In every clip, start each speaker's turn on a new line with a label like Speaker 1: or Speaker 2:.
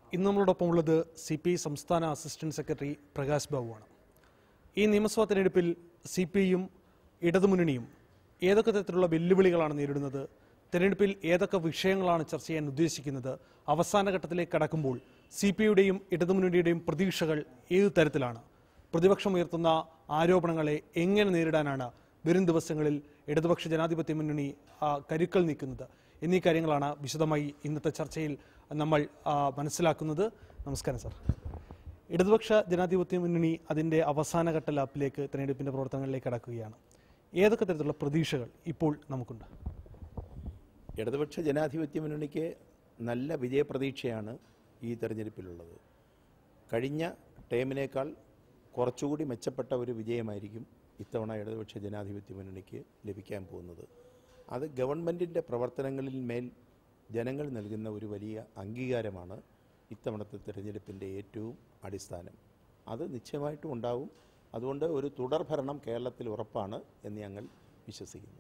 Speaker 1: ഇന്ന് നമ്മളോടൊപ്പം ഉള്ളത് സി പി ഐ സംസ്ഥാന അസിസ്റ്റന്റ് സെക്രട്ടറി പ്രകാശ് ബാബുവാണ് ഈ നിയമസഭാ തെരഞ്ഞെടുപ്പിൽ സി പി ഐയും ഇടതുമുന്നണിയും ഏതൊക്കെ തരത്തിലുള്ള വെല്ലുവിളികളാണ് നേരിടുന്നത് തെരഞ്ഞെടുപ്പിൽ ഏതൊക്കെ വിഷയങ്ങളാണ് ചർച്ച ചെയ്യാൻ ഉദ്ദേശിക്കുന്നത് അവസാന ഘട്ടത്തിലേക്ക് കടക്കുമ്പോൾ സി പി ഐയുടെയും ഇടതുമുന്നണിയുടെയും പ്രതീക്ഷകൾ ഏത് തരത്തിലാണ് പ്രതിപക്ഷം ഉയർത്തുന്ന ആരോപണങ്ങളെ എങ്ങനെ നേരിടാനാണ് വരും ദിവസങ്ങളിൽ ഇടതുപക്ഷ ജനാധിപത്യ മുന്നണി ആ, കരുക്കൾ നീക്കുന്നത് എന്നീ കാര്യങ്ങളാണ് വിശദമായി ഇന്നത്തെ ചർച്ചയിൽ നമ്മൾ ആ, മനസ്സിലാക്കുന്നത് നമസ്കാരം സാർ ഇടതുപക്ഷ ജനാധിപത്യ മുന്നണി അതിൻ്റെ അവസാനഘട്ട ലാപ്പിലേക്ക് തെരഞ്ഞെടുപ്പിൻ്റെ പ്രവർത്തനങ്ങളിലേക്ക് കടക്കുകയാണ് ഏതൊക്കെ തരത്തിലുള്ള പ്രതീക്ഷകൾ ഇപ്പോൾ നമുക്കുണ്ട്
Speaker 2: ഇടതുപക്ഷ ജനാധിപത്യ മുന്നണിക്ക് നല്ല വിജയപ്രതീക്ഷയാണ് ഈ തെരഞ്ഞെടുപ്പിലുള്ളത് കഴിഞ്ഞ ടേമിനേക്കാൾ കുറച്ചുകൂടി മെച്ചപ്പെട്ട ഒരു വിജയമായിരിക്കും ഇത്തവണ ഇടതുപക്ഷ ജനാധിപത്യ മുന്നണിക്ക് ലഭിക്കാൻ പോകുന്നത് അത് ഗവൺമെൻറ്റിൻ്റെ പ്രവർത്തനങ്ങളിൽ മേൽ ജനങ്ങൾ നൽകുന്ന ഒരു വലിയ അംഗീകാരമാണ് ഇത്തവണത്തെ തിരഞ്ഞെടുപ്പിൻ്റെ ഏറ്റവും അടിസ്ഥാനം അത് നിശ്ചയമായിട്ടും ഉണ്ടാവും അതുകൊണ്ട് ഒരു തുടർഭരണം കേരളത്തിൽ ഉറപ്പാണ് എന്ന് ഞങ്ങൾ വിശ്വസിക്കുന്നു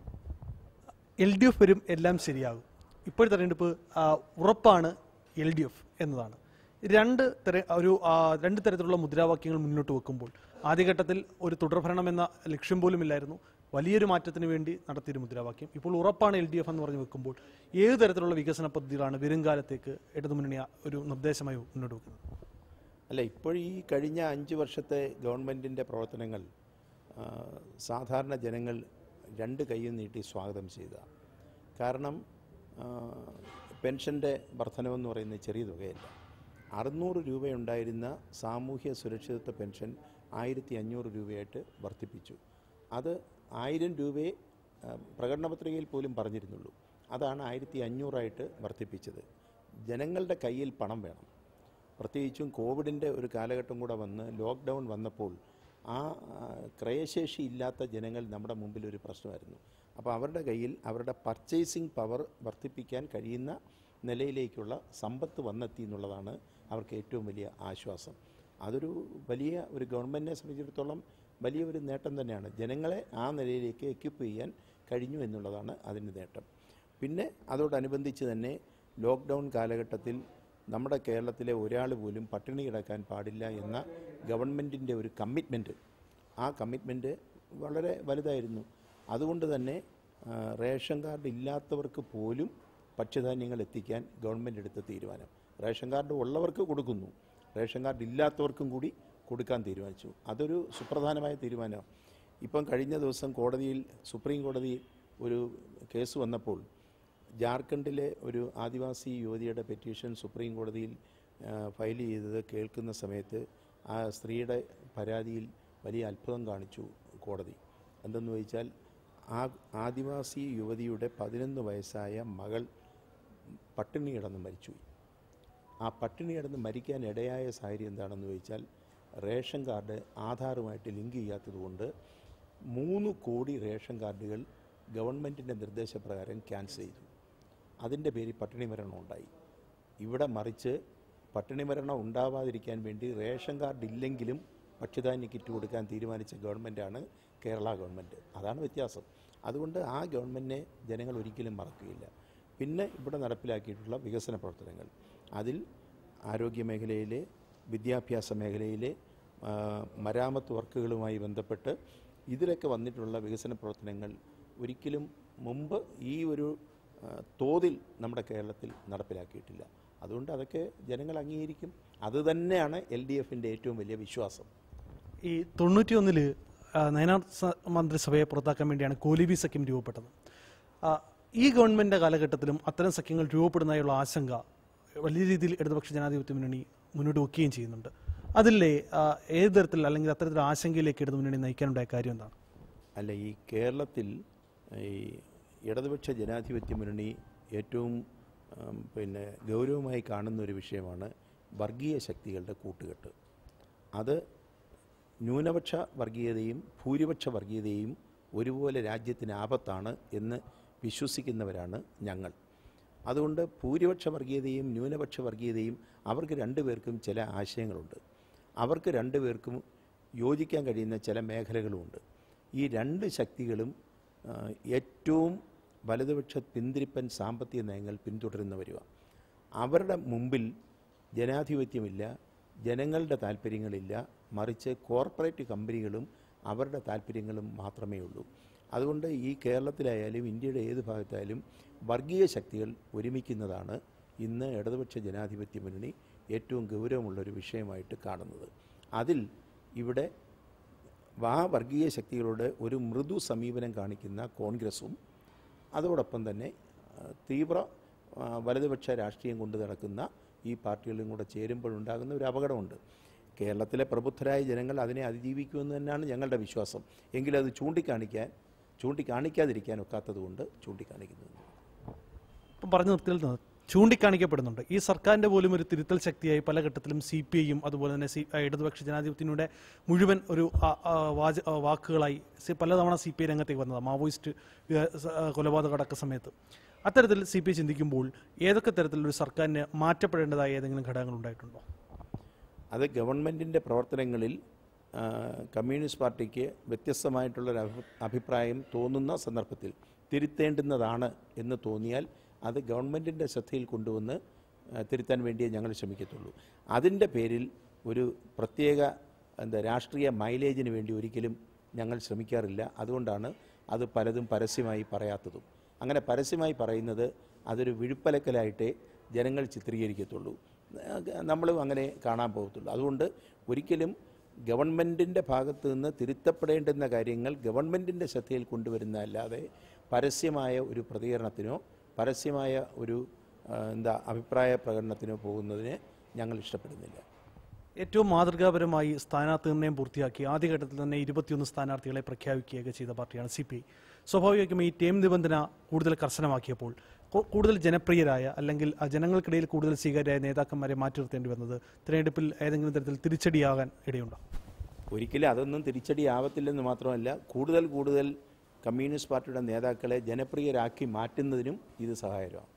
Speaker 1: എൽ ഡി എഫ് വരും എല്ലാം ശരിയാകും ഇപ്പോൾ തെരഞ്ഞെടുപ്പ് ആ, ഉറപ്പാണ് എൽ ഡി എഫ് എന്നതാണ് രണ്ട് തര ഒരു ആ, രണ്ട് തരത്തിലുള്ള മുദ്രാവാക്യങ്ങൾ മുന്നോട്ട് വെക്കുമ്പോൾ ആദ്യഘട്ടത്തിൽ ഒരു തുടർഭരണം എന്ന ലക്ഷ്യം പോലും ഇല്ലായിരുന്നു വലിയൊരു മാറ്റത്തിന് വേണ്ടി നടത്തിയൊരു മുദ്രാവാക്യം ഇപ്പോൾ ഉറപ്പാണ് എൽ ഡി എഫ് എന്ന് പറഞ്ഞ് വെക്കുമ്പോൾ ഏത് തരത്തിലുള്ള വികസന പദ്ധതികളാണ് വരും കാലത്തേക്ക് ഇടതുമുന്നണി ഒരു നിർദ്ദേശമായി മുന്നോട്ട് വെക്കുന്നത്
Speaker 2: അല്ല ഇപ്പോൾ ഈ കഴിഞ്ഞ അഞ്ച് വർഷത്തെ ഗവൺമെൻറ്റിൻ്റെ പ്രവർത്തനങ്ങൾ ആ, സാധാരണ ജനങ്ങൾ രണ്ട് കൈയും നീട്ടി സ്വാഗതം ചെയ്ത കാരണം ആ, പെൻഷൻ്റെ വർധനമെന്ന് പറയുന്നത് ചെറിയ തുകയല്ല അറുന്നൂറ് രൂപയുണ്ടായിരുന്ന സാമൂഹ്യ സുരക്ഷിതത്വ പെൻഷൻ ആയിരത്തി അഞ്ഞൂറ് രൂപയായിട്ട് വർദ്ധിപ്പിച്ചു അത് ആയിരം രൂപയെ ആ, പ്രകടന പത്രികയിൽ പോലും പറഞ്ഞിരുന്നുള്ളൂ അതാണ് ആയിരത്തി അഞ്ഞൂറായിട്ട് വർദ്ധിപ്പിച്ചത് ജനങ്ങളുടെ കയ്യിൽ പണം വേണം പ്രത്യേകിച്ചും കോവിഡിൻ്റെ ഒരു കാലഘട്ടം കൂടെ വന്ന് ലോക്ക്ഡൗൺ വന്നപ്പോൾ ആ ആ, ക്രയശേഷി ഇല്ലാത്ത ജനങ്ങൾ നമ്മുടെ മുമ്പിൽ ഒരു പ്രശ്നമായിരുന്നു അപ്പോൾ അവരുടെ കയ്യിൽ അവരുടെ പർച്ചേസിംഗ് പവർ വർദ്ധിപ്പിക്കാൻ കഴിയുന്ന നിലയിലേക്കുള്ള സമ്പത്ത് വന്നെത്തി എന്നുള്ളതാണ് അവർക്ക് ഏറ്റവും വലിയ ആശ്വാസം അതൊരു വലിയ ഒരു ഗവൺമെൻറ്റിനെ സംബന്ധിച്ചിടത്തോളം വലിയ ഒരു നേട്ടം തന്നെയാണ് ജനങ്ങളെ ആ നിലയിലേക്ക് എക്യുപ്പ് ചെയ്യാൻ കഴിഞ്ഞു എന്നുള്ളതാണ് അതിൻ്റെ നേട്ടം പിന്നെ അതോടനുബന്ധിച്ച് തന്നെ ലോക്ക്ഡൗൺ കാലഘട്ടത്തിൽ നമ്മുടെ കേരളത്തിലെ ഒരാൾ പോലും പട്ടിണി കിടക്കാൻ പാടില്ല എന്ന ഗവൺമെൻറ്റിൻ്റെ ഒരു കമ്മിറ്റ്മെൻറ്റ് ആ കമ്മിറ്റ്മെൻറ്റ് വളരെ വലുതായിരുന്നു അതുകൊണ്ട് തന്നെ ആ, റേഷൻ കാർഡ് ഇല്ലാത്തവർക്ക് പോലും ഭക്ഷ്യധാന്യങ്ങൾ എത്തിക്കാൻ ഗവൺമെൻറ് എടുത്ത തീരുമാനം റേഷൻ കാർഡ് ഉള്ളവർക്ക് കൊടുക്കുന്നു റേഷൻ കാർഡ് ഇല്ലാത്തവർക്കും കൂടി കൊടുക്കാൻ തീരുമാനിച്ചു അതൊരു സുപ്രധാനമായ തീരുമാനമാണ് ഇപ്പം കഴിഞ്ഞ ദിവസം കോടതിയിൽ സുപ്രീം കോടതിയിൽ ഒരു കേസ് വന്നപ്പോൾ ജാർഖണ്ഡിലെ ഒരു ആദിവാസി യുവതിയുടെ പെറ്റീഷൻ സുപ്രീം കോടതിയിൽ ആ, ഫയൽ ചെയ്തത് കേൾക്കുന്ന സമയത്ത് ആ സ്ത്രീയുടെ പരാതിയിൽ വലിയ അത്ഭുതം കാണിച്ചു കോടതി എന്തെന്ന് ചോദിച്ചാൽ ആ ആദിവാസി യുവതിയുടെ പതിനൊന്ന് വയസ്സായ മകൾ പട്ടിണി കിടന്ന് മരിച്ചുപോയി ആ പട്ടിണി കിടന്ന് മരിക്കാൻ ഇടയായ സാഹചര്യം എന്താണെന്ന് ചോദിച്ചാൽ റേഷൻ കാർഡ് ആധാറുമായിട്ട് ലിങ്ക് ചെയ്യാത്തതുകൊണ്ട് മൂന്ന് കോടി റേഷൻ കാർഡുകൾ ഗവൺമെൻറ്റിൻ്റെ നിർദ്ദേശപ്രകാരം ക്യാൻസൽ ചെയ്തു അതിൻ്റെ പേരിൽ പട്ടിണി മരണം ഉണ്ടായി ഇവിടെ മറിച്ച് പട്ടിണി മരണം ഉണ്ടാവാതിരിക്കാൻ വേണ്ടി റേഷൻ കാർഡ് ഇല്ലെങ്കിലും ഭക്ഷ്യധാന്യ കിറ്റ് കൊടുക്കാൻ തീരുമാനിച്ച ഗവൺമെൻറ്റാണ് കേരള ഗവൺമെൻറ് അതാണ് വ്യത്യാസം അതുകൊണ്ട് ആ ഗവൺമെൻറ്റിനെ ജനങ്ങൾ ഒരിക്കലും മറക്കുകയില്ല പിന്നെ ഇവിടെ നടപ്പിലാക്കിയിട്ടുള്ള വികസന പ്രവർത്തനങ്ങൾ അതിൽ ആരോഗ്യ മേഖലയിലെ വിദ്യാഭ്യാസ മേഖലയിലെ ആ, മരാമത്ത് വർക്കുകളുമായി ബന്ധപ്പെട്ട് ഇതിലൊക്കെ വന്നിട്ടുള്ള വികസന പ്രവർത്തനങ്ങൾ ഒരിക്കലും മുമ്പ് ഈ ഒരു ആ, തോതിൽ നമ്മുടെ കേരളത്തിൽ നടപ്പിലാക്കിയിട്ടില്ല അതുകൊണ്ട് അതൊക്കെ ജനങ്ങൾ അംഗീകരിക്കും അതുതന്നെയാണ് എൽ ഡി എഫിൻ്റെ ഏറ്റവും വലിയ വിശ്വാസം
Speaker 1: ഈ തൊണ്ണൂറ്റിയൊന്നില് നയനാർ സ- മന്ത്രിസഭയെ പുറത്താക്കാൻ വേണ്ടിയാണ് കോലിബി സഖ്യം രൂപപ്പെട്ടത് ആ, ഈ ഗവൺമെന്റിന്റെ കാലഘട്ടത്തിലും അത്തരം സഖ്യങ്ങൾ രൂപപ്പെടുന്നതായുള്ള ആശങ്ക വലിയ രീതിയിൽ ഇടതുപക്ഷ ജനാധിപത്യ മുന്നണി മുന്നോട്ട് വെക്കുകയും ചെയ്യുന്നുണ്ട് അതിലെ ആ, ഏത് തരത്തിൽ അല്ലെങ്കിൽ അത്തരത്തിൽ ആശങ്കയിലേക്ക് ഇടതു മുന്നണി നയിക്കാനുണ്ടായ കാര്യം എന്താണ്
Speaker 2: അല്ല ഈ കേരളത്തിൽ ഈ ഇടതുപക്ഷ ജനാധിപത്യ മുന്നണി ഏറ്റവും ഉം, പിന്നെ ഗൗരവമായി കാണുന്ന ഒരു വിഷയമാണ് വർഗീയ ശക്തികളുടെ കൂട്ടുകെട്ട് അത് ന്യൂനപക്ഷ വർഗീയതയും ഭൂരിപക്ഷ വർഗീയതയും ഒരുപോലെ രാജ്യത്തിന് ആപത്താണ് എന്ന് വിശ്വസിക്കുന്നവരാണ് ഞങ്ങൾ അതുകൊണ്ട് ഭൂരിപക്ഷ വർഗീയതയും ന്യൂനപക്ഷ വർഗീയതയും അവർക്ക് രണ്ടുപേർക്കും ചില ആശയങ്ങളുണ്ട് അവർക്ക് രണ്ടുപേർക്കും യോജിക്കാൻ കഴിയുന്ന ചില മേഖലകളുമുണ്ട് ഈ രണ്ട് ശക്തികളും ആ, ഏറ്റവും വലതുപക്ഷ പിന്തിരിപ്പൻ സാമ്പത്തിക നയങ്ങൾ പിന്തുടരുന്നവരുമാണ് അവരുടെ മുമ്പിൽ ജനാധിപത്യമില്ല ജനങ്ങളുടെ താല്പര്യങ്ങളില്ല മറിച്ച് കോർപ്പറേറ്റ് കമ്പനികളും അവരുടെ താല്പര്യങ്ങളും മാത്രമേ ഉള്ളൂ അതുകൊണ്ട് ഈ കേരളത്തിലായാലും ഇന്ത്യയുടെ ഏത് ഭാഗത്തായാലും വർഗീയ ശക്തികൾ ഒരുമിക്കുന്നതാണ് ഇന്ന് ഇടതുപക്ഷ ജനാധിപത്യ മുന്നണി ഏറ്റവും ഗൗരവമുള്ളൊരു വിഷയമായിട്ട് കാണുന്നത് അതിൽ ഇവിടെ ആ വർഗീയ ശക്തികളോട് ഒരു മൃദു സമീപനം കാണിക്കുന്ന കോൺഗ്രസും അതോടൊപ്പം തന്നെ ആ, തീവ്ര ആ, വലതുപക്ഷ രാഷ്ട്രീയം കൊണ്ട് നടക്കുന്ന ഈ പാർട്ടികളും കൂടെ ചേരുമ്പോഴുണ്ടാകുന്ന ഒരു അപകടമുണ്ട് കേരളത്തിലെ പ്രബുദ്ധരായ ജനങ്ങൾ അതിനെ അതിജീവിക്കുമെന്ന് തന്നെയാണ് ഞങ്ങളുടെ വിശ്വാസം എങ്കിലും അത് ചൂണ്ടിക്കാണിക്കാൻ ചൂണ്ടിക്കാണിക്കാതിരിക്കാൻ ഒക്കാത്തതുകൊണ്ട് ചൂണ്ടിക്കാണിക്കുന്നു
Speaker 1: ഇപ്പം പറഞ്ഞു നിർത്തിയത് ചൂണ്ടിക്കാണിക്കപ്പെടുന്നുണ്ട് ഈ സർക്കാരിന്റെ പോലും ഒരു തിരുത്തൽ ശക്തിയായി പല ഘട്ടത്തിലും സി പി ഐയും അതുപോലെ തന്നെ സി ഇടതുപക്ഷ ജനാധിപത്യത്തിലൂടെ മുഴുവൻ ഒരു ആ, ആ, വാച ആ, വാക്കുകളായി സി- പലതവണ സി പി ഐ രംഗത്തേക്ക് വന്നതാണ് മാവോയിസ്റ്റ് ഏ, സ- ആ, കൊലപാതക അടക്ക സമയത്ത് അത്തരത്തിൽ സി പി ഐ ചിന്തിക്കുമ്പോൾ ഏതൊക്കെ തരത്തിലൊരു സർക്കാരിന് മാറ്റപ്പെടേണ്ടതായ ഏതെങ്കിലും ഘടകങ്ങൾ ഉണ്ടായിട്ടുണ്ടോ
Speaker 2: അത് ഗവൺമെൻറ്റിൻ്റെ പ്രവർത്തനങ്ങളിൽ ആ, കമ്മ്യൂണിസ്റ്റ് പാർട്ടിക്ക് വ്യത്യസ്തമായിട്ടുള്ളൊരു അഭി- അഭിപ്രായം തോന്നുന്ന സന്ദർഭത്തിൽ തിരുത്തേണ്ടുന്നതാണ് എന്ന് തോന്നിയാൽ അത് ഗവൺമെൻറ്റിൻ്റെ ശ്രദ്ധയിൽ കൊണ്ടുവന്ന് ആ, തിരുത്താൻ വേണ്ടിയേ ഞങ്ങൾ ശ്രമിക്കത്തുള്ളൂ അതിൻ്റെ പേരിൽ ഒരു പ്രത്യേക എന്താ രാഷ്ട്രീയ മൈലേജിന് വേണ്ടി ഒരിക്കലും ഞങ്ങൾ ശ്രമിക്കാറില്ല അതുകൊണ്ടാണ് അത് പലതും പരസ്യമായി പറയാത്തതും അങ്ങനെ പരസ്യമായി പറയുന്നത് അതൊരു വിഴുപ്പലക്കലായിട്ടേ ജനങ്ങൾ ചിത്രീകരിക്കത്തുള്ളൂ നമ്മളും അങ്ങനെ കാണാൻ പോകത്തുള്ളൂ അതുകൊണ്ട് ഒരിക്കലും ഗവൺമെൻറ്റിൻ്റെ ഭാഗത്ത് നിന്ന് തിരുത്തപ്പെടേണ്ടുന്ന കാര്യങ്ങൾ ഗവൺമെൻറ്റിൻ്റെ ശ്രദ്ധയിൽ കൊണ്ടുവരുന്ന അല്ലാതെ പരസ്യമായ ഒരു പ്രതികരണത്തിനോ പരസ്യമായ ഒരു ആ, എന്താ അഭിപ്രായ പ്രകടനത്തിനോ പോകുന്നതിന് ഞങ്ങൾ ഇഷ്ടപ്പെടുന്നില്ല
Speaker 1: ഏറ്റവും മാതൃകാപരമായി സ്ഥാനാർത്ഥി നിർണ്ണയം പൂർത്തിയാക്കി ആദ്യഘട്ടത്തിൽ തന്നെ ഇരുപത്തിയൊന്ന് സ്ഥാനാർത്ഥികളെ പ്രഖ്യാപിക്കുകയൊക്കെ ചെയ്ത പാർട്ടിയാണ് സി പി ഐ സ്വാഭാവികമായും ഈ ടേം നിബന്ധന കൂടുതൽ കർശനമാക്കിയപ്പോൾ കൂ- കൂടുതൽ ജനപ്രിയരായ അല്ലെങ്കിൽ ആ ജനങ്ങൾക്കിടയിൽ കൂടുതൽ സ്വീകാര്യരായ നേതാക്കന്മാരെ മാറ്റി നിർത്തേണ്ടി വന്നത് തിരഞ്ഞെടുപ്പിൽ ഏതെങ്കിലും തരത്തിൽ തിരിച്ചടിയാകാൻ ഇടയുണ്ടോ
Speaker 2: ഒരിക്കലും അതൊന്നും തിരിച്ചടിയാവത്തില്ലെന്ന് മാത്രമല്ല കൂടുതൽ കൂടുതൽ കമ്മ്യൂണിസ്റ്റ് പാർട്ടിയുടെ നേതാക്കളെ ജനപ്രിയരാക്കി മാറ്റുന്നതിനും ഇത് സഹായകരമാണ്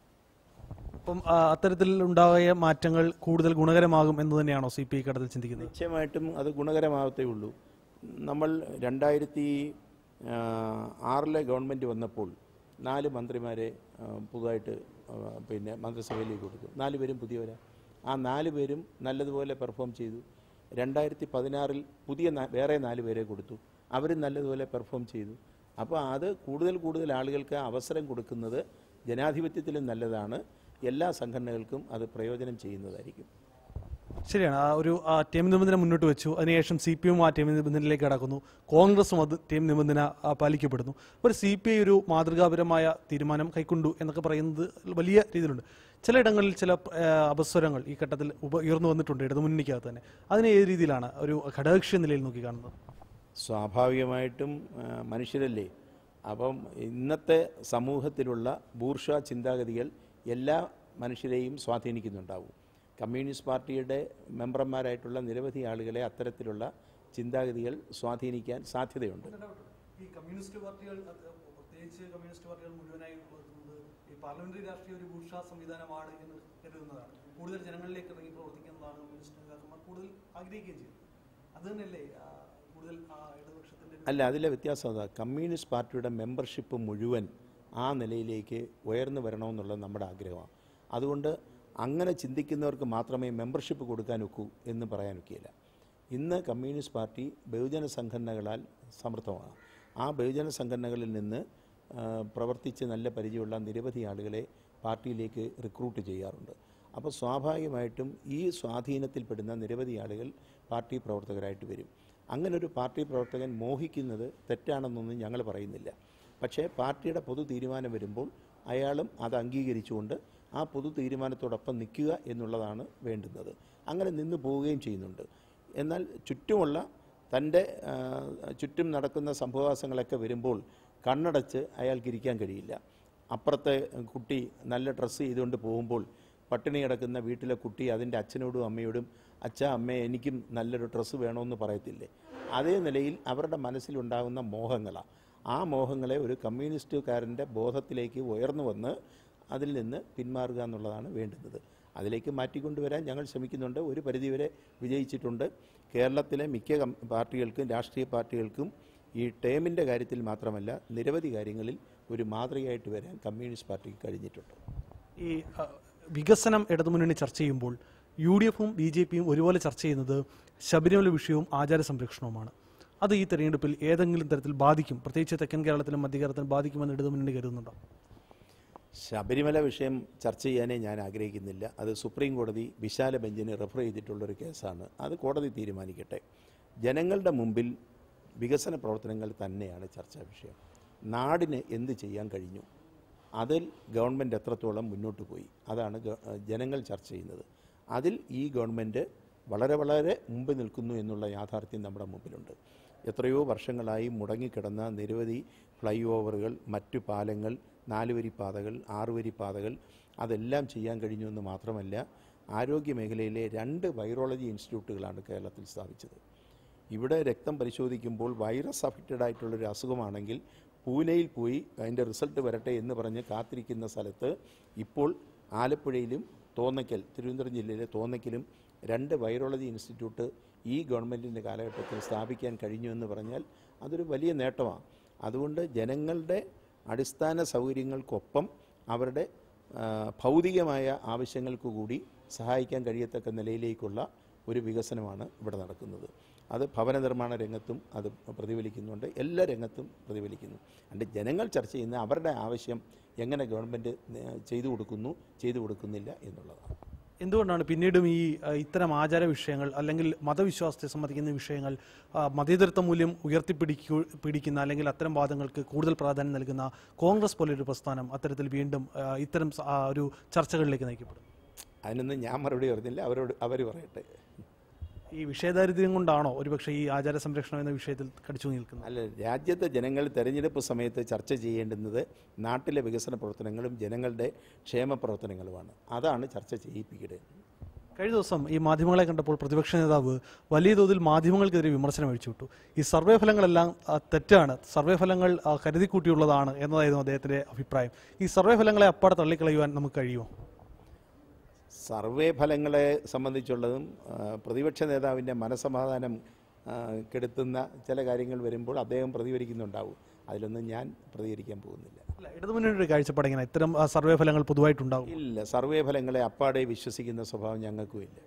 Speaker 1: അപ്പം ആ, അത്തരത്തിൽ ഉണ്ടായ മാറ്റങ്ങൾ കൂടുതൽ ഗുണകരമാകും എന്ന് തന്നെയാണോ സി പി ഐ ഘട്ടത്തിൽ ചിന്തിക്കുന്നത്
Speaker 2: നിശ്ചയമായിട്ടും അത് ഗുണകരമാകത്തേ ഉള്ളൂ നമ്മൾ രണ്ടായിരത്തി ആ, ആറിലെ ഗവൺമെൻറ് വന്നപ്പോൾ നാല് മന്ത്രിമാരെ ആ, പുതുതായിട്ട് ആ, പിന്നെ മന്ത്രിസഭയിലേക്ക് കൊടുത്തു നാല് പേരും പുതിയവരാ ആ നാല് പേരും നല്ലതുപോലെ പെർഫോം ചെയ്തു രണ്ടായിരത്തി പതിനാറിൽ പുതിയ നാ- വേറെ നാല് പേരെ കൊടുത്തു അവരും നല്ലതുപോലെ പെർഫോം ചെയ്തു അപ്പോൾ അത് കൂടുതൽ കൂടുതൽ ആളുകൾക്ക് അവസരം കൊടുക്കുന്നത് ജനാധിപത്യത്തിലും നല്ലതാണ് എല്ലാ സംഘടനകൾക്കും അത് പ്രയോജനം ചെയ്യുന്നതായിരിക്കും
Speaker 1: ശരിയാണ് ആ ഒരു ആ ടീം നിബന്ധന മുന്നോട്ട് വെച്ചു അതിനുശേഷം സി പി എം ആ ടീം നിബന്ധനയിലേക്ക് കടക്കുന്നു കോൺഗ്രസും അത് ടീം നിബന്ധന ആ, പാലിക്കപ്പെടുന്നു ഒരു സി പി ഐ ഒരു മാതൃകാപരമായ തീരുമാനം കൈക്കൊണ്ടു എന്നൊക്കെ പറയുന്നത് വലിയ രീതിയിലുണ്ട് ചിലയിടങ്ങളിൽ ചില ആ, അപസ്വരങ്ങൾ ഈ ഘട്ടത്തിൽ ഉപ ഉയർന്നു വന്നിട്ടുണ്ട് ഇടതുമുന്നണിക്കകത്ത് തന്നെ അതിനെ ഏത് രീതിയിലാണ് ഒരു ഘടകകക്ഷി നിലയിൽ നോക്കി കാണുന്നത്
Speaker 2: സ്വാഭാവികമായിട്ടും ആ, മനുഷ്യരല്ലേ അപ്പം ഇന്നത്തെ സമൂഹത്തിലുള്ള ബൂർഷ ചിന്താഗതികൾ എല്ലാ മനുഷ്യരെയും സ്വാധീനിക്കുന്നുണ്ടാവും കമ്മ്യൂണിസ്റ്റ് പാർട്ടിയുടെ മെമ്പർമാരായിട്ടുള്ള നിരവധി ആളുകളെ അത്തരത്തിലുള്ള ചിന്താഗതികൾ സ്വാധീനിക്കാൻ സാധ്യതയുണ്ട്
Speaker 1: ഈ കമ്മ്യൂണിസ്റ്റ് പാർട്ടികൾ പ്രത്യേകിച്ച് കമ്മ്യൂണിസ്റ്റ് പാർട്ടികൾ മുഴുവനായി ഈ പാർലമെന്ററി രാഷ്ട്രീയ ഒരു ഭൂഷ സംവിധാനമാണ് എന്ന് കരുതുന്നതാണ് കൂടുതൽ ജനങ്ങളിലേക്ക് ഇറങ്ങി പ്രവർത്തിക്കുന്നതാണ് കമ്മ്യൂണിസ്റ്റ് നേതാക്കന്മാർ കൂടുതൽ ആഗ്രഹിക്കുകയും ചെയ്യുന്നത് അത് തന്നെയല്ലേ ആ, കൂടുതൽ ആ ഇടതുപക്ഷത്തിന്റെ ഒരു-
Speaker 2: അല്ല അതിലെ വ്യത്യാസം അതാ കമ്മ്യൂണിസ്റ്റ് പാർട്ടിയുടെ മെമ്പർഷിപ്പ് മുഴുവൻ ആ നിലയിലേക്ക് ഉയർന്നു വരണമെന്നുള്ളത് നമ്മുടെ ആഗ്രഹമാണ് അതുകൊണ്ട് അങ്ങനെ ചിന്തിക്കുന്നവർക്ക് മാത്രമേ മെമ്പർഷിപ്പ് കൊടുക്കാൻ ഒക്കൂ എന്ന് പറയാൻ ഒക്കുകയില്ല ഇന്ന് കമ്മ്യൂണിസ്റ്റ് പാർട്ടി ബഹുജന സംഘടനകളാൽ സമൃദ്ധമാണ് ആ ബഹുജന സംഘടനകളിൽ നിന്ന് ആ, പ്രവർത്തിച്ച് നല്ല പരിചയമുള്ള നിരവധി ആളുകളെ പാർട്ടിയിലേക്ക് റിക്രൂട്ട് ചെയ്യാറുണ്ട് അപ്പോൾ സ്വാഭാവികമായിട്ടും ഈ സ്വാധീനത്തിൽപ്പെടുന്ന നിരവധി ആളുകൾ പാർട്ടി പ്രവർത്തകരായിട്ട് വരും അങ്ങനെ ഒരു പാർട്ടി പ്രവർത്തകൻ മോഹിക്കുന്നത് തെറ്റാണെന്നൊന്നും ഞങ്ങൾ പറയുന്നില്ല പക്ഷേ പാർട്ടിയുടെ പൊതു തീരുമാനം വരുമ്പോൾ അയാളും അത് അംഗീകരിച്ചുകൊണ്ട് ആ പൊതു തീരുമാനത്തോടൊപ്പം നിൽക്കുക എന്നുള്ളതാണ് വേണ്ടുന്നത് അങ്ങനെ നിന്ന് പോവുകയും ചെയ്യുന്നുണ്ട് എന്നാൽ ചുറ്റുമുള്ള തൻ്റെ ആ, ചുറ്റും നടക്കുന്ന സംഭവവാസങ്ങളൊക്കെ വരുമ്പോൾ കണ്ണടച്ച് അയാൾക്ക് ഇരിക്കാൻ കഴിയില്ല അപ്പുറത്തെ കുട്ടി നല്ല ഡ്രസ്സ് ചെയ്തുകൊണ്ട് പോകുമ്പോൾ പട്ടിണി കിടക്കുന്ന വീട്ടിലെ കുട്ടി അതിൻ്റെ അച്ഛനോടും അമ്മയോടും അച്ഛ അമ്മ എനിക്കും നല്ലൊരു ഡ്രസ്സ് വേണമെന്ന് പറയത്തില്ലേ അതേ നിലയിൽ അവരുടെ മനസ്സിലുണ്ടാകുന്ന മോഹങ്ങളാണ് ആ മോഹങ്ങളെ ഒരു കമ്മ്യൂണിസ്റ്റുകാരൻ്റെ ബോധത്തിലേക്ക് ഉയർന്നു വന്ന് അതിൽ നിന്ന് പിന്മാറുക എന്നുള്ളതാണ് വേണ്ടുന്നത് അതിലേക്ക് മാറ്റിക്കൊണ്ടുവരാൻ ഞങ്ങൾ ശ്രമിക്കുന്നുണ്ട് ഒരു പരിധിവരെ വിജയിച്ചിട്ടുണ്ട് കേരളത്തിലെ മിക്ക കം- പാർട്ടികൾക്കും രാഷ്ട്രീയ പാർട്ടികൾക്കും ഈ ടേമിൻ്റെ കാര്യത്തിൽ മാത്രമല്ല നിരവധി കാര്യങ്ങളിൽ ഒരു മാതൃകയായിട്ട് വരാൻ കമ്മ്യൂണിസ്റ്റ് പാർട്ടിക്ക് കഴിഞ്ഞിട്ടുണ്ട്
Speaker 1: ഈ ആ, വികസനം ഇടതുമുന്നണി ചർച്ച ചെയ്യുമ്പോൾ യു ഡി എഫും ബി ജെ പിയും ഒരുപോലെ ചർച്ച ചെയ്യുന്നത് ശബരിമല വിഷയവും ആചാര സംരക്ഷണവുമാണ് അത് ഈ തെരഞ്ഞെടുപ്പിൽ ഏതെങ്കിലും തരത്തിൽ ബാധിക്കും പ്രത്യേകിച്ച് തെക്കൻ കേരളത്തിലും മധ്യ കേരളത്തിലും ബാധിക്കുമെന്ന് ഇടതുമുന്നണി കരുതുന്നുണ്ടോ
Speaker 2: ശബരിമല വിഷയം ചർച്ച ചെയ്യാനേ ഞാൻ ആഗ്രഹിക്കുന്നില്ല അത് സുപ്രീം കോടതി വിശാല ബെഞ്ചിന് റെഫർ ചെയ്തിട്ടുള്ളൊരു കേസാണ് അത് കോടതി തീരുമാനിക്കട്ടെ ജനങ്ങളുടെ മുമ്പിൽ വികസന പ്രവർത്തനങ്ങൾ തന്നെയാണ് ചർച്ചാ വിഷയം നാടിന് എന്ത് ചെയ്യാൻ കഴിഞ്ഞു അതിൽ ഗവൺമെൻറ് എത്രത്തോളം മുന്നോട്ട് പോയി അതാണ് ഗ- ജനങ്ങൾ ചർച്ച ചെയ്യുന്നത് അതിൽ ഈ ഗവൺമെൻറ് വളരെ വളരെ മുമ്പ് നിൽക്കുന്നു എന്നുള്ള യാഥാർത്ഥ്യം നമ്മുടെ മുമ്പിലുണ്ട് എത്രയോ വർഷങ്ങളായി മുടങ്ങിക്കിടന്ന നിരവധി ഫ്ലൈ ഓവറുകൾ മറ്റു പാലങ്ങൾ നാലുവരി പാതകൾ ആറുവരി പാതകൾ അതെല്ലാം ചെയ്യാൻ കഴിഞ്ഞു എന്ന് മാത്രമല്ല ആരോഗ്യ മേഖലയിലെ രണ്ട് വൈറോളജി ഇൻസ്റ്റിറ്റ്യൂട്ടുകളാണ് കേരളത്തിൽ സ്ഥാപിച്ചത് ഇവിടെ രക്തം പരിശോധിക്കുമ്പോൾ വൈറസ് അഫക്റ്റഡ് ആയിട്ടുള്ളൊരു അസുഖമാണെങ്കിൽ പൂനെയിൽ പോയി അതിൻ്റെ റിസൾട്ട് വരട്ടെ എന്ന് പറഞ്ഞ് കാത്തിരിക്കുന്ന സ്ഥലത്ത് ഇപ്പോൾ ആലപ്പുഴയിലും തോന്നയ്ക്കൽ തിരുവനന്തപുരം ജില്ലയിലെ തോന്നയ്ക്കലും രണ്ട് വൈറോളജി ഇൻസ്റ്റിറ്റ്യൂട്ട് ഈ ഗവൺമെൻറ്റിൻ്റെ കാലഘട്ടത്തിൽ സ്ഥാപിക്കാൻ കഴിഞ്ഞു എന്ന് പറഞ്ഞാൽ അതൊരു വലിയ നേട്ടമാണ് അതുകൊണ്ട് ജനങ്ങളുടെ അടിസ്ഥാന സൗകര്യങ്ങൾക്കൊപ്പം അവരുടെ ആ, ഭൗതികമായ ആവശ്യങ്ങൾക്ക് കൂടി സഹായിക്കാൻ കഴിയത്തക്ക നിലയിലേക്കുള്ള ഒരു വികസനമാണ് ഇവിടെ നടക്കുന്നത് അത് ഭവന നിർമ്മാണ രംഗത്തും അത് പ്രതിഫലിക്കുന്നുണ്ട് എല്ലാ രംഗത്തും പ്രതിഫലിക്കുന്നു അതുകൊണ്ട് ജനങ്ങൾ ചർച്ച ചെയ്യുന്ന അവരുടെ ആവശ്യം എങ്ങനെ ഗവൺമെൻറ് ചെയ്തു കൊടുക്കുന്നു ചെയ്തു കൊടുക്കുന്നില്ല എന്നുള്ളതാണ്
Speaker 1: എന്തുകൊണ്ടാണ് പിന്നീടും ഈ ആ, ഇത്തരം ആചാര വിഷയങ്ങൾ അല്ലെങ്കിൽ മതവിശ്വാസത്തെ സംബന്ധിക്കുന്ന വിഷയങ്ങൾ ആ, മതേതരത്വ മൂല്യം ഉയർത്തിപ്പിടിക്കു പിടിക്കുന്ന അല്ലെങ്കിൽ അത്തരം വാദങ്ങൾക്ക് കൂടുതൽ പ്രാധാന്യം നൽകുന്ന കോൺഗ്രസ് പോലൊരു പ്രസ്ഥാനം അത്തരത്തിൽ വീണ്ടും ആ, ഇത്തരം സ- ആ, ഒരു ചർച്ചകളിലേക്ക് നയിക്കപ്പെടും
Speaker 2: അതിനൊന്നും ഞാൻ മറുപടി പറഞ്ഞില്ല അവരോട് അവർ പറയട്ടെ
Speaker 1: ഈ വിഷയദാരിദ്ര്യം കൊണ്ടാണോ ഒരുപക്ഷെ ഈ ആചാര സംരക്ഷണം എന്ന വിഷയത്തിൽ കടിച്ചു നിൽക്കുന്നത്
Speaker 2: അല്ല രാജ്യത്തെ ജനങ്ങൾ തെരഞ്ഞെടുപ്പ് സമയത്ത് ചർച്ച ചെയ്യേണ്ടുന്നത് നാട്ടിലെ വികസന പ്രവർത്തനങ്ങളും ജനങ്ങളുടെ ക്ഷേമ പ്രവർത്തനങ്ങളുമാണ് അതാണ് ചർച്ച ചെയ്യിപ്പിക്കേണ്ടത്
Speaker 1: കഴിഞ്ഞ ദിവസം ഈ മാധ്യമങ്ങളെ കണ്ടപ്പോൾ പ്രതിപക്ഷ നേതാവ് വലിയ തോതിൽ മാധ്യമങ്ങൾക്കെതിരെ വിമർശനം അഴിച്ചുവിട്ടു ഈ സർവേ ഫലങ്ങളെല്ലാം ആ, തെറ്റാണ് സർവേ ഫലങ്ങൾ ആ, കരുതിക്കൂട്ടിയുള്ളതാണ് എന്നതായിരുന്നു അദ്ദേഹത്തിന്റെ അഭിപ്രായം ഈ സർവേ ഫലങ്ങളെ അപ്പാടെ തള്ളിക്കളയുവാൻ നമുക്ക് കഴിയുമോ
Speaker 2: സർവേ ഫലങ്ങളെ സംബന്ധിച്ചുള്ളതും ആ, പ്രതിപക്ഷ നേതാവിൻ്റെ മനസമാധാനം ആ, കെടുത്തുന്ന ചില കാര്യങ്ങൾ വരുമ്പോൾ അദ്ദേഹം പ്രതികരിക്കുന്നുണ്ടാവും അതിലൊന്നും ഞാൻ പ്രതികരിക്കാൻ പോകുന്നില്ല
Speaker 1: അല്ല ഇടതുമുന്നണിയുടെ കാഴ്ചപ്പാട് എങ്ങനെ ഇത്തരം ആ, സർവേ ഫലങ്ങൾ പൊതുവായിട്ടുണ്ടാകും
Speaker 2: ഇല്ല സർവേ ഫലങ്ങളെ അപ്പാടെ വിശ്വസിക്കുന്ന സ്വഭാവം ഞങ്ങൾക്കും ഇല്ല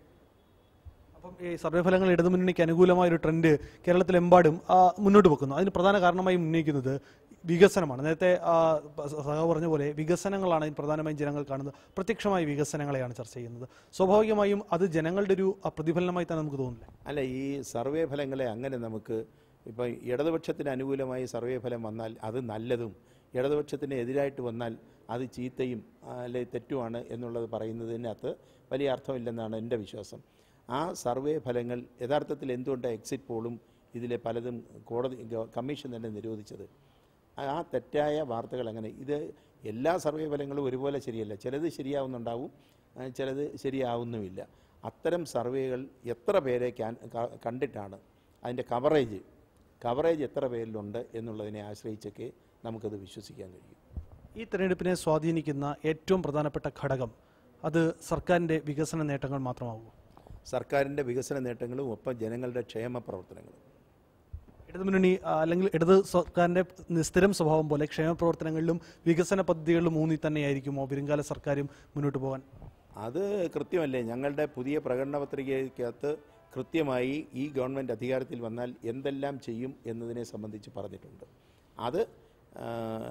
Speaker 1: അപ്പം ഈ സർവേ ഫലങ്ങൾ ഇടതുമുന്നണിക്ക് അനുകൂലമായ ഒരു ട്രെൻഡ് കേരളത്തിലെമ്പാടും ആ, മുന്നോട്ട് വെക്കുന്നു അതിന് പ്രധാന കാരണമായി ഉന്നയിക്കുന്നത് വികസനമാണ് നേരത്തെ ആ, സഹ പറഞ്ഞ പോലെ വികസനങ്ങളാണ് ഇതിൽ പ്രധാനമായും ജനങ്ങൾ കാണുന്നത് പ്രത്യക്ഷമായ വികസനങ്ങളെയാണ് ചർച്ച ചെയ്യുന്നത് സ്വാഭാവികമായും അത് ജനങ്ങളുടെ ഒരു ആ, പ്രതിഫലനമായി തന്നെ നമുക്ക് തോന്നില്ല
Speaker 2: അല്ല ഈ സർവേ ഫലങ്ങളെ അങ്ങനെ നമുക്ക് ഇപ്പം ഇടതുപക്ഷത്തിന് അനുകൂലമായി സർവേ ഫലം വന്നാൽ അത് നല്ലതും ഇടതുപക്ഷത്തിന് എതിരായിട്ട് വന്നാൽ അത് ചീത്തയും ആ, അല്ലെ തെറ്റുമാണ് എന്നുള്ളത് പറയുന്നതിനകത്ത് വലിയ അർത്ഥമില്ലെന്നാണ് എൻ്റെ വിശ്വാസം ആ സർവേ ഫലങ്ങൾ യഥാർത്ഥത്തിൽ എന്തുകൊണ്ട് എക്സിറ്റ് പോളും ഇതിലെ പലതും കോടതി ഗവ- കമ്മീഷൻ തന്നെ നിരോധിച്ചത് ആ തെറ്റായ വാർത്തകൾ അങ്ങനെ ഇത് എല്ലാ സർവേ ഫലങ്ങളും ഒരുപോലെ ശരിയല്ല ചിലത് ശരിയാവുന്നുണ്ടാവും ആ, ചിലത് ശരിയാവുന്നുമില്ല അത്തരം സർവേകൾ എത്ര പേരെ ക്യാൻ ക- കണ്ടിട്ടാണ് അതിൻ്റെ കവറേജ് കവറേജ് എത്ര പേരിലുണ്ട് എന്നുള്ളതിനെ ആശ്രയിച്ചൊക്കെ നമുക്കത് വിശ്വസിക്കാൻ കഴിയും
Speaker 1: ഈ തെരഞ്ഞെടുപ്പിനെ സ്വാധീനിക്കുന്ന ഏറ്റവും പ്രധാനപ്പെട്ട ഘടകം അത് സർക്കാരിന്റെ വികസന നേട്ടങ്ങൾ മാത്രമാകുമോ
Speaker 2: സർക്കാരിൻ്റെ വികസന നേട്ടങ്ങളും ഒപ്പം ജനങ്ങളുടെ ക്ഷേമ പ്രവർത്തനങ്ങളും
Speaker 1: ഇടതുമുന്നണി ആ, അല്ലെങ്കിൽ ഇടത് സർക്കാരിന്റെ സ്ഥിരം സ്വഭാവം പോലെ ക്ഷേമ പ്രവർത്തനങ്ങളിലും വികസന പദ്ധതികളിലും ഊന്നി തന്നെയായിരിക്കുമോ വരുംകാല സർക്കാരും മുന്നോട്ട് പോകാൻ
Speaker 2: അത് കൃത്യമല്ലേ ഞങ്ങളുടെ പുതിയ പ്രകടന പത്രികയ്ക്കകത്ത് കൃത്യമായി ഈ ഗവൺമെൻറ് അധികാരത്തിൽ വന്നാൽ എന്തെല്ലാം ചെയ്യും എന്നതിനെ സംബന്ധിച്ച് പറഞ്ഞിട്ടുണ്ട് അത് ആ,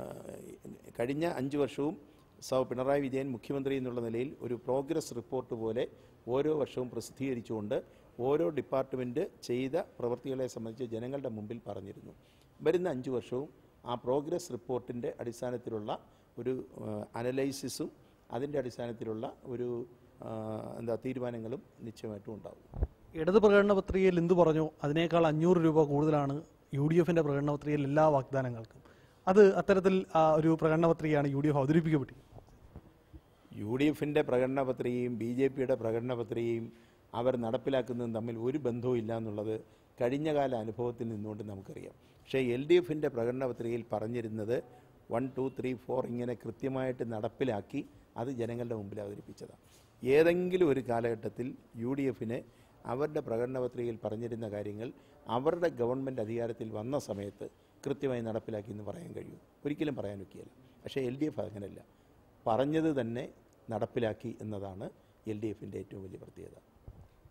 Speaker 2: കഴിഞ്ഞ അഞ്ച് വർഷവും സൗ പിണറായി വിജയൻ മുഖ്യമന്ത്രി എന്നുള്ള നിലയിൽ ഒരു പ്രോഗ്രസ് റിപ്പോർട്ട് പോലെ ഓരോ വർഷവും പ്രസിദ്ധീകരിച്ചുകൊണ്ട് ഓരോ ഡിപ്പാർട്ട്മെൻറ്റ് ചെയ്ത പ്രവൃത്തികളെ സംബന്ധിച്ച് ജനങ്ങളുടെ മുമ്പിൽ പറഞ്ഞിരുന്നു വരുന്ന അഞ്ച് വർഷവും ആ പ്രോഗ്രസ് റിപ്പോർട്ടിൻ്റെ അടിസ്ഥാനത്തിലുള്ള ഒരു അനലൈസിസും അതിൻ്റെ അടിസ്ഥാനത്തിലുള്ള ഒരു ആ, എന്താ തീരുമാനങ്ങളും നിശ്ചയമായിട്ടും ഉണ്ടാവും
Speaker 1: ഇടത് പ്രകടന പത്രികയിൽ എന്ത് പറഞ്ഞോ അതിനേക്കാൾ അഞ്ഞൂറ് രൂപ കൂടുതലാണ് യു ഡി എഫിന്റെ പ്രകടന പത്രികയിൽ എല്ലാ വാഗ്ദാനങ്ങൾക്കും അത് അത്തരത്തിൽ ആ, ഒരു പ്രകടന പത്രികയാണ് യു ഡി എഫ് അവതരിപ്പിക്കപ്പെട്ടത്
Speaker 2: യു ഡി എഫിൻ്റെ പ്രകടന പത്രികയും ബി ജെ പിയുടെ പ്രകടന പത്രികയും അവർ നടപ്പിലാക്കുന്നതും തമ്മിൽ ഒരു ബന്ധവും ഇല്ല എന്നുള്ളത് കഴിഞ്ഞകാല അനുഭവത്തിൽ നിന്നുകൊണ്ട് നമുക്കറിയാം പക്ഷേ എൽ ഡി എഫിൻ്റെ പ്രകടന പത്രികയിൽ പറഞ്ഞിരുന്നത് വൺ ടു ത്രീ ഫോർ ഇങ്ങനെ കൃത്യമായിട്ട് നടപ്പിലാക്കി അത് ജനങ്ങളുടെ മുമ്പിൽ അവതരിപ്പിച്ചതാണ് ഏതെങ്കിലും ഒരു കാലഘട്ടത്തിൽ യു ഡി എഫിന് അവരുടെ പ്രകടന പത്രികയിൽ പറഞ്ഞിരുന്ന കാര്യങ്ങൾ അവരുടെ ഗവൺമെൻറ് അധികാരത്തിൽ വന്ന സമയത്ത് കൃത്യമായി നടപ്പിലാക്കി എന്ന് പറയാൻ കഴിയും ഒരിക്കലും പറയാൻ ഒക്കെയല്ല പക്ഷേ എൽ ഡി എഫ് അങ്ങനെയല്ല പറഞ്ഞത് തന്നെ നടപ്പിലാക്കി എന്നതാണ് എൽ ഡി എഫിൻ്റെ ഏറ്റവും വലിയ പ്രത്യേകത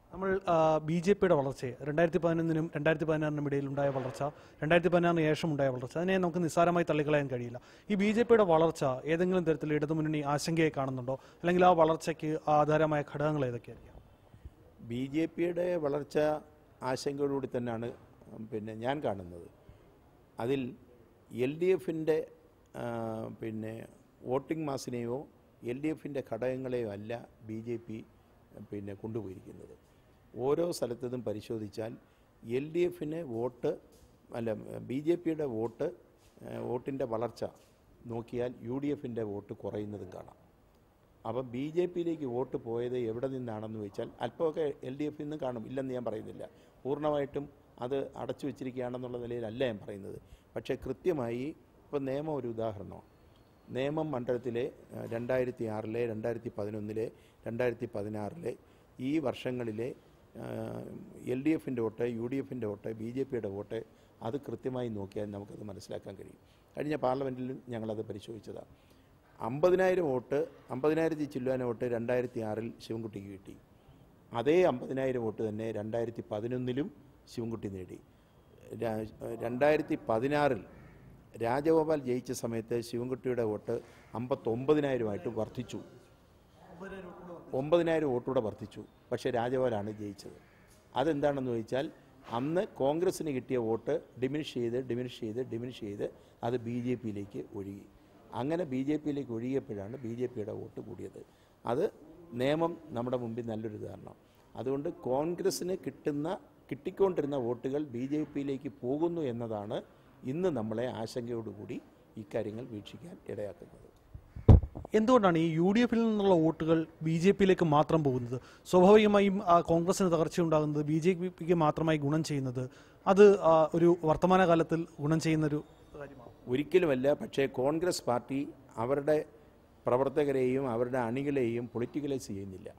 Speaker 1: നമ്മൾ ബി ജെ പിയുടെ വളർച്ചയെ രണ്ടായിരത്തി പതിനൊന്നിനും രണ്ടായിരത്തി പതിനാറിനും ഇടയിൽ ഉണ്ടായ വളർച്ച രണ്ടായിരത്തി പതിനാറിന് ശേഷം ഉണ്ടായ വളർച്ച അതിനെ നമുക്ക് നിസ്സാരമായി തള്ളിക്കളയാൻ കഴിയില്ല ഈ ബി ജെ പിയുടെ വളർച്ച ഏതെങ്കിലും തരത്തിൽ ഇടതുമുന്നണി ആശങ്കയെ കാണുന്നുണ്ടോ അല്ലെങ്കിൽ ആ വളർച്ചയ്ക്ക് ആധാരമായ ഘടകങ്ങൾ ഏതൊക്കെയായിരിക്കാം
Speaker 2: ബി ജെ പിയുടെ വളർച്ച ആശങ്കയോടുകൂടി തന്നെയാണ് ഉം, പിന്നെ ഞാൻ കാണുന്നത് അതിൽ എൽ ഡി എഫിൻ്റെ പിന്നെ വോട്ടിംഗ് മാസിനെയോ എൽ ഡി എഫിൻ്റെ ഘടകങ്ങളെയോ അല്ല ബി ജെ പി പിന്നെ കൊണ്ടുപോയിരിക്കുന്നത് ഓരോ സ്ഥലത്തതും പരിശോധിച്ചാൽ എൽ ഡി എഫിന് വോട്ട് അല്ല ബി ജെ പിയുടെ വോട്ട് വോട്ടിൻ്റെ വളർച്ച നോക്കിയാൽ യു ഡി എഫിൻ്റെ വോട്ട് കുറയുന്നതും കാണാം അപ്പം ബി ജെ പിയിലേക്ക് വോട്ട് പോയത് എവിടെ നിന്നാണെന്ന് ചോദിച്ചാൽ അല്പമൊക്കെ എൽ ഡി എഫിൽ നിന്ന് കാണും ഇല്ലെന്ന് ഞാൻ പറയുന്നില്ല പൂർണ്ണമായിട്ടും അത് അടച്ചു വെച്ചിരിക്കുകയാണെന്നുള്ള നിലയിലല്ല ഞാൻ പറയുന്നത് പക്ഷേ കൃത്യമായി ഇപ്പം നിയമം ഒരു ഉദാഹരണമാണ് നേമം മണ്ഡലത്തിലെ ഏഹ്, രണ്ടായിരത്തി ആറിലെ രണ്ടായിരത്തി പതിനൊന്നിലെ രണ്ടായിരത്തി പതിനാറിലെ ഈ വർഷങ്ങളിലെ എൽ ഡി എഫിൻ്റെ വോട്ട് യു ഡി എഫിൻ്റെ വോട്ട് ബി ജെ പിയുടെ വോട്ട് അത് കൃത്യമായി നോക്കിയാൽ നമുക്കത് മനസ്സിലാക്കാൻ കഴിയും കഴിഞ്ഞ പാർലമെൻറ്റിലും ഞങ്ങളത് പരിശോധിച്ചതാണ് അമ്പതിനായിരം വോട്ട് അമ്പതിനായിരത്തി ചില്ലുവാന വോട്ട് രണ്ടായിരത്തി ആറിൽ ശിവൻകുട്ടിക്ക് കിട്ടി അതേ അമ്പതിനായിരം വോട്ട് തന്നെ രണ്ടായിരത്തി പതിനൊന്നിലും ശിവൻകുട്ടി നേടി രാ- രണ്ടായിരത്തി പതിനാറിൽ രാജഗോപാൽ ജയിച്ച സമയത്ത് ശിവൻകുട്ടിയുടെ വോട്ട് അമ്പത്തൊമ്പതിനായിരമായിട്ട് വർദ്ധിച്ചു ഒമ്പതിനായിരം വോട്ടൂടെ വർദ്ധിച്ചു പക്ഷേ രാജഗോപാലാണ് ജയിച്ചത് അതെന്താണെന്ന് ചോദിച്ചാൽ അന്ന് കോൺഗ്രസ്സിന് കിട്ടിയ വോട്ട് ഡിമിനിഷ് ചെയ്ത് ഡിമിനിഷ് ചെയ്ത് ഡിമിനിഷ് ചെയ്ത് അത് ബി ജെ പിയിലേക്ക് ഒഴുകി അങ്ങനെ ബി ജെ പിയിലേക്ക് ഒഴുകിയപ്പോഴാണ് ബി ജെ പിയുടെ വോട്ട് കൂടിയത് അത് നിയമം നമ്മുടെ മുമ്പിൽ നല്ലൊരു ഉദാഹരണം അതുകൊണ്ട് കോൺഗ്രസ്സിന് കിട്ടുന്ന കിട്ടിക്കൊണ്ടിരുന്ന വോട്ടുകൾ ബി ജെ പിയിലേക്ക് പോകുന്നു എന്നതാണ് ഇന്ന് നമ്മളെ ആശങ്കയോടുകൂടി ഇക്കാര്യങ്ങൾ വീക്ഷിക്കാൻ ഇടയാക്കുന്നത്
Speaker 1: എന്തുകൊണ്ടാണ് ഈ യു ഡി എഫിൽ നിന്നുള്ള വോട്ടുകൾ ബി ജെ പിയിലേക്ക് മാത്രം പോകുന്നത് സ്വാഭാവികമായും ആ, കോൺഗ്രസിന് തകർച്ചയുണ്ടാകുന്നത് ബി ജെ പിക്ക് മാത്രമായി ഗുണം ചെയ്യുന്നത് അത് ആ, ഒരു വർത്തമാനകാലത്തിൽ ഗുണം ചെയ്യുന്നൊരു കാര്യമാണ്
Speaker 2: ഒരിക്കലുമല്ല പക്ഷേ കോൺഗ്രസ് പാർട്ടി അവരുടെ പ്രവർത്തകരെയും അവരുടെ അണികളെയും പൊളിറ്റിക്കലൈസ് ചെയ്യുന്നില്ല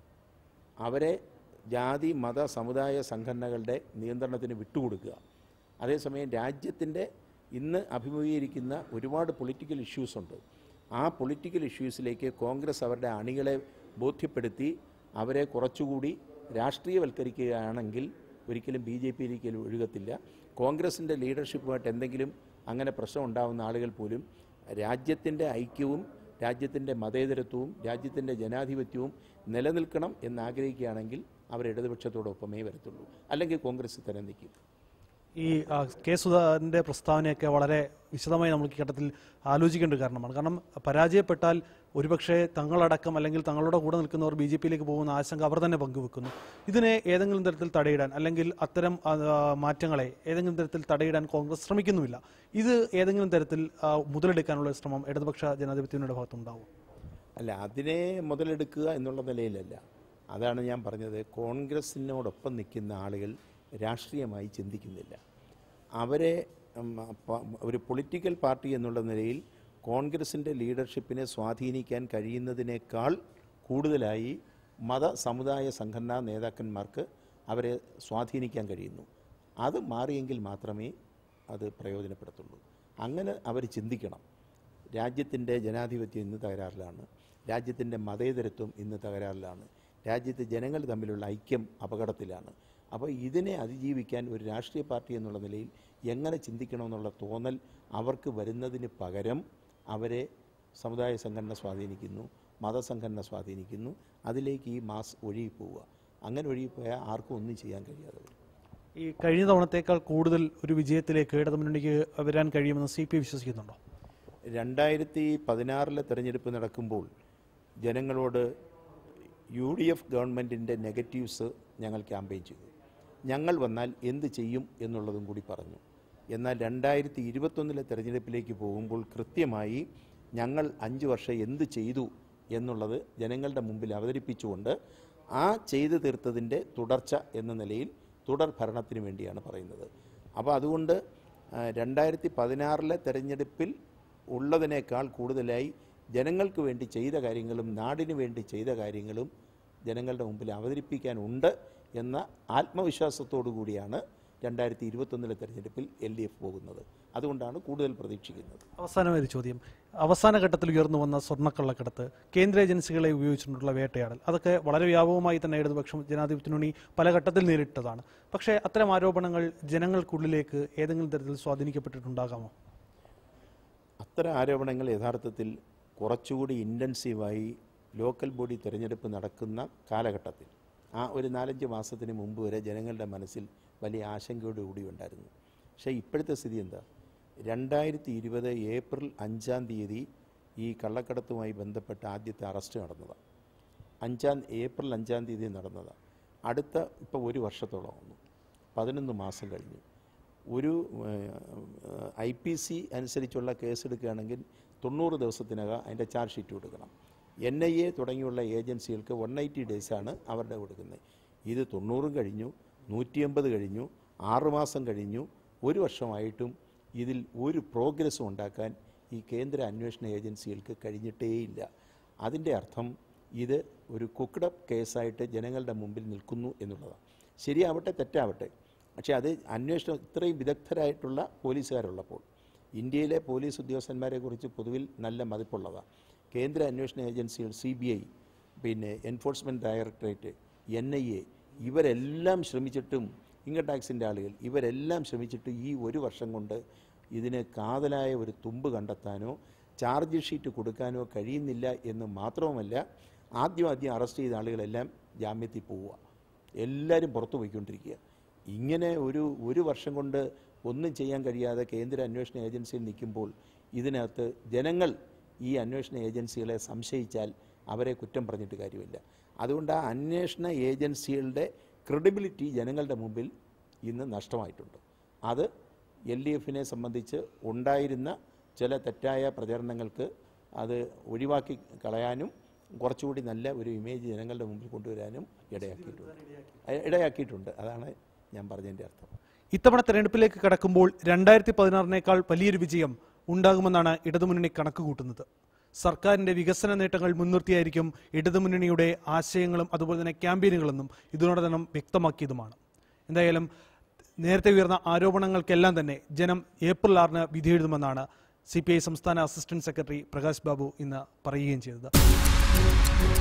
Speaker 2: അവരെ ജാതി മത സമുദായ സംഘടനകളുടെ നിയന്ത്രണത്തിന് വിട്ടുകൊടുക്കുക അതേസമയം രാജ്യത്തിൻ്റെ ഇന്ന് അഭിമുഖീകരിക്കുന്ന ഒരുപാട് പൊളിറ്റിക്കൽ ഇഷ്യൂസ് ഉണ്ട് ആ പൊളിറ്റിക്കൽ ഇഷ്യൂസിലേക്ക് കോൺഗ്രസ് അവരുടെ അണികളെ ബോധ്യപ്പെടുത്തി അവരെ കുറച്ചുകൂടി രാഷ്ട്രീയവൽക്കരിക്കുകയാണെങ്കിൽ ഒരിക്കലും ബി ജെ പിയിലേക്ക് ഒഴുകത്തില്ല കോൺഗ്രസിൻ്റെ ലീഡർഷിപ്പുമായിട്ട് എന്തെങ്കിലും അങ്ങനെ പ്രശ്നം ഉണ്ടാകുന്ന ആളുകൾ പോലും രാജ്യത്തിൻ്റെ ഐക്യവും രാജ്യത്തിൻ്റെ മതേതരത്വവും രാജ്യത്തിൻ്റെ ജനാധിപത്യവും നിലനിൽക്കണം എന്നാഗ്രഹിക്കുകയാണെങ്കിൽ അവർ ഇടതുപക്ഷത്തോടൊപ്പമേ വരത്തുള്ളൂ അല്ലെങ്കിൽ കോൺഗ്രസ് തന്നെ നിൽക്കും
Speaker 1: ഈ ആ, കെ സുധാകരന്റെ പ്രസ്താവനയൊക്കെ വളരെ വിശദമായി നമുക്ക് ഈ ഘട്ടത്തിൽ ആലോചിക്കേണ്ട ഒരു കാരണമാണ് കാരണം പരാജയപ്പെട്ടാൽ ഒരുപക്ഷെ തങ്ങളടക്കം അല്ലെങ്കിൽ തങ്ങളുടെ കൂടെ നിൽക്കുന്നവർ ബി ജെ പിയിലേക്ക് പോകുന്ന ആശങ്ക അവർ തന്നെ പങ്കുവെക്കുന്നു ഇതിനെ ഏതെങ്കിലും തരത്തിൽ തടയിടാൻ അല്ലെങ്കിൽ അത്തരം ആ, മാറ്റങ്ങളെ ഏതെങ്കിലും തരത്തിൽ തടയിടാൻ കോൺഗ്രസ് ശ്രമിക്കുന്നുമില്ല ഇത് ഏതെങ്കിലും തരത്തിൽ ആ, മുതലെടുക്കാനുള്ള ശ്രമം ഇടതുപക്ഷ ജനാധിപത്യങ്ങളുടെ ഭാഗത്തുണ്ടാവും
Speaker 2: അല്ല അതിനെ മുതലെടുക്കുക എന്നുള്ള നിലയിലല്ല അതാണ് ഞാൻ പറഞ്ഞത് കോൺഗ്രസിനോടൊപ്പം നിൽക്കുന്ന ആളുകൾ രാഷ്ട്രീയമായി ചിന്തിക്കുന്നില്ല അവരെ ഉം, പ- ഒരു പൊളിറ്റിക്കൽ പാർട്ടി എന്നുള്ള നിലയിൽ കോൺഗ്രസിൻ്റെ ലീഡർഷിപ്പിനെ സ്വാധീനിക്കാൻ കഴിയുന്നതിനേക്കാൾ കൂടുതലായി മത സമുദായ സംഘടനാ നേതാക്കന്മാർക്ക് അവരെ സ്വാധീനിക്കാൻ കഴിയുന്നു അത് മാറിയെങ്കിൽ മാത്രമേ അത് പ്രയോജനപ്പെടുത്തുള്ളൂ അങ്ങനെ അവർ ചിന്തിക്കണം രാജ്യത്തിൻ്റെ ജനാധിപത്യം ഇന്ന് തകരാറിലാണ് രാജ്യത്തിൻ്റെ മതേതരത്വം ഇന്ന് തകരാറിലാണ് രാജ്യത്തെ ജനങ്ങൾ തമ്മിലുള്ള ഐക്യം അപകടത്തിലാണ് അപ്പോൾ ഇതിനെ അതിജീവിക്കാൻ ഒരു രാഷ്ട്രീയ പാർട്ടി എന്നുള്ള നിലയിൽ എങ്ങനെ ചിന്തിക്കണമെന്നുള്ള തോന്നൽ അവർക്ക് വരുന്നതിന് പകരം അവരെ സമുദായ സംഘടന സ്വാധീനിക്കുന്നു മതസംഘടന സ്വാധീനിക്കുന്നു അതിലേക്ക് ഈ മാസ് ഒഴുകിപ്പോവുക അങ്ങനെ ഒഴുകിപ്പോയാൽ ആർക്കും ഒന്നും ചെയ്യാൻ കഴിയാതെ വരും
Speaker 1: ഈ കഴിഞ്ഞ തവണത്തേക്കാൾ കൂടുതൽ ഒരു വിജയത്തിലേക്ക് ഇടതുമുന്നണിക്ക് വരാൻ കഴിയുമെന്ന് സി പി വിശ്വസിക്കുന്നുണ്ടോ
Speaker 2: രണ്ടായിരത്തി പതിനാറിലെ തെരഞ്ഞെടുപ്പ് നടക്കുമ്പോൾ ജനങ്ങളോട് യു ഡി എഫ് ഗവൺമെൻറ്റിൻ്റെ നെഗറ്റീവ്സ് ഞങ്ങൾ ക്യാമ്പയിൻ ചെയ്തു ഞങ്ങൾ വന്നാൽ എന്ത് ചെയ്യും എന്നുള്ളതും കൂടി പറഞ്ഞു എന്നാൽ രണ്ടായിരത്തി ഇരുപത്തൊന്നിലെ തെരഞ്ഞെടുപ്പിലേക്ക് പോകുമ്പോൾ കൃത്യമായി ഞങ്ങൾ അഞ്ച് വർഷം എന്ത് ചെയ്തു എന്നുള്ളത് ജനങ്ങളുടെ മുമ്പിൽ അവതരിപ്പിച്ചുകൊണ്ട് ആ ചെയ്തു തീർത്തതിൻ്റെ തുടർച്ച എന്ന നിലയിൽ തുടർ ഭരണത്തിന് വേണ്ടിയാണ് പറയുന്നത് അപ്പോൾ അതുകൊണ്ട് ആ, രണ്ടായിരത്തി പതിനാറിലെ തെരഞ്ഞെടുപ്പിൽ ഉള്ളതിനേക്കാൾ കൂടുതലായി ജനങ്ങൾക്ക് വേണ്ടി ചെയ്ത കാര്യങ്ങളും നാടിനു വേണ്ടി ചെയ്ത കാര്യങ്ങളും ജനങ്ങളുടെ മുമ്പിൽ അവതരിപ്പിക്കാനുണ്ട് എന്ന ആത്മവിശ്വാസത്തോടു കൂടിയാണ് രണ്ടായിരത്തി ഇരുപത്തൊന്നിലെ തെരഞ്ഞെടുപ്പിൽ എൽ ഡി എഫ് പോകുന്നത് അതുകൊണ്ടാണ് കൂടുതൽ പ്രതീക്ഷിക്കുന്നത്
Speaker 1: അവസാനമായ ഒരു ചോദ്യം അവസാന ഘട്ടത്തിൽ ഉയർന്നു വന്ന സ്വർണ്ണക്കള്ളക്കടത്ത് കേന്ദ്ര ഏജൻസികളെ ഉപയോഗിച്ചുകൊണ്ടുള്ള വേട്ടയാടൽ അതൊക്കെ വളരെ വ്യാപകമായി തന്നെ ഇടതുപക്ഷം ജനാധിപത്യ മുന്നണി പല ഘട്ടത്തിൽ നേരിട്ടതാണ് പക്ഷേ അത്തരം ആരോപണങ്ങൾ ജനങ്ങൾക്കുള്ളിലേക്ക് ഏതെങ്കിലും തരത്തിൽ സ്വാധീനിക്കപ്പെട്ടിട്ടുണ്ടാകാമോ
Speaker 2: അത്തരം ആരോപണങ്ങൾ യഥാർത്ഥത്തിൽ കുറച്ചുകൂടി ഇൻറ്റൻസീവായി ലോക്കൽ ബോഡി തിരഞ്ഞെടുപ്പ് നടക്കുന്ന കാലഘട്ടത്തിൽ ആ ഒരു നാലഞ്ച് മാസത്തിന് മുമ്പ് വരെ ജനങ്ങളുടെ മനസ്സിൽ വലിയ ആശങ്കയോടുകൂടി ഉണ്ടായിരുന്നു പക്ഷേ ഇപ്പോഴത്തെ സ്ഥിതി എന്താ രണ്ടായിരത്തി ഇരുപത് ഏപ്രിൽ അഞ്ചാം തീയതി ഈ കള്ളക്കടത്തുമായി ബന്ധപ്പെട്ട ആദ്യത്തെ അറസ്റ്റ് നടന്നതാണ് അഞ്ചാം ഏപ്രിൽ അഞ്ചാം തീയതി നടന്നതാണ് അടുത്ത ഇപ്പോൾ ഒരു വർഷത്തോളമാകുന്നു പതിനൊന്ന് മാസം കഴിഞ്ഞു ഒരു ഐ പി സി അനുസരിച്ചുള്ള കേസെടുക്കുകയാണെങ്കിൽ തൊണ്ണൂറ് ദിവസത്തിനകം അതിൻ്റെ ചാർജ് ഷീറ്റ് കൊടുക്കണം എൻ ഐ എ തുടങ്ങിയുള്ള ഏജൻസികൾക്ക് വൺ എയ്റ്റി ഡേയ്സാണ് അവരുടെ കൊടുക്കുന്നത് ഇത് തൊണ്ണൂറും കഴിഞ്ഞു നൂറ്റി എൺപത് കഴിഞ്ഞു ആറുമാസം കഴിഞ്ഞു ഒരു വർഷമായിട്ടും ഇതിൽ ഒരു പ്രോഗ്രസ്സും ഉണ്ടാക്കാൻ ഈ കേന്ദ്ര അന്വേഷണ ഏജൻസികൾക്ക് കഴിഞ്ഞിട്ടേയില്ല അതിൻ്റെ അർത്ഥം ഇത് ഒരു കുക്കഡപ്പ് കേസായിട്ട് ജനങ്ങളുടെ മുമ്പിൽ നിൽക്കുന്നു എന്നുള്ളതാണ് ശരിയാവട്ടെ തെറ്റാവട്ടെ പക്ഷേ അത് അന്വേഷണം ഇത്രയും വിദഗ്ധരായിട്ടുള്ള പോലീസുകാരുള്ളപ്പോൾ ഇന്ത്യയിലെ പോലീസ് ഉദ്യോഗസ്ഥന്മാരെ കുറിച്ച് പൊതുവിൽ നല്ല മതിപ്പുള്ളതാണ് കേന്ദ്ര അന്വേഷണ ഏജൻസികൾ സി ബി ഐ പിന്നെ enforcement directorate N I A ഇവരെല്ലാം ശ്രമിച്ചിട്ടും ഇൻകം ടാക്സിൻ്റെ ആളുകൾ ഇവരെല്ലാം ശ്രമിച്ചിട്ട് ഈ ഒരു വർഷം കൊണ്ട് ഇതിന് കാതലായ ഒരു തുമ്പ് കണ്ടെത്താനോ ചാർജ് ഷീറ്റ് കൊടുക്കാനോ കഴിയുന്നില്ല എന്ന് മാത്രവുമല്ല ആദ്യം ആദ്യം അറസ്റ്റ് ചെയ്ത ആളുകളെല്ലാം ജാമ്യത്തിൽ പോവുക എല്ലാവരും പുറത്തു പോയിക്കൊണ്ടിരിക്കുക ഇങ്ങനെ ഒരു ഒരു വർഷം കൊണ്ട് ഒന്നും ചെയ്യാൻ കഴിയാതെ കേന്ദ്ര അന്വേഷണ ഏജൻസിയിൽ നിൽക്കുമ്പോൾ ഇതിനകത്ത് ജനങ്ങൾ ഈ അന്വേഷണ ഏജൻസികളെ സംശയിച്ചാൽ അവരെ കുറ്റം പറഞ്ഞിട്ട് കാര്യമില്ല അതുകൊണ്ട് ആ അന്വേഷണ ഏജൻസികളുടെ ക്രെഡിബിലിറ്റി ജനങ്ങളുടെ മുമ്പിൽ ഇന്ന് നഷ്ടമായിട്ടുണ്ട് അത് എൽ ഡി എഫിനെ സംബന്ധിച്ച് ഉണ്ടായിരുന്ന ചില തെറ്റായ പ്രചരണങ്ങൾക്ക് അത് ഒഴിവാക്കി കളയാനും കുറച്ചുകൂടി നല്ല ഒരു ഇമേജ് ജനങ്ങളുടെ മുമ്പിൽ കൊണ്ടുവരാനും ഇടയാക്കിയിട്ടുണ്ട് അ- ഇടയാക്കിയിട്ടുണ്ട് അതാണ് ഞാൻ പറഞ്ഞതിൻ്റെ അർത്ഥം
Speaker 1: ഇത്തവണ തെരഞ്ഞെടുപ്പിലേക്ക് കടക്കുമ്പോൾ രണ്ടായിരത്തി പതിനാറിനേക്കാൾ വലിയൊരു വിജയം ഉണ്ടാകുമെന്നാണ് ഇടതുമുന്നണി കണക്ക് കൂട്ടുന്നത് സർക്കാരിന്റെ വികസന നേട്ടങ്ങൾ മുൻനിർത്തിയായിരിക്കും ഇടതുമുന്നണിയുടെ ആശയങ്ങളും അതുപോലെ തന്നെ ക്യാമ്പയിനുകളെന്നും ഇതിനോടകം വ്യക്തമാക്കിയതുമാണ് എന്തായാലും നേരത്തെ ഉയർന്ന ആരോപണങ്ങൾക്കെല്ലാം തന്നെ ജനം ഏപ്രിൽ ആറിന് വിധിയെഴുതുമെന്നാണ് സി സംസ്ഥാന അസിസ്റ്റന്റ് സെക്രട്ടറി പ്രകാശ് ബാബു ഇന്ന് പറയുകയും ചെയ്തത്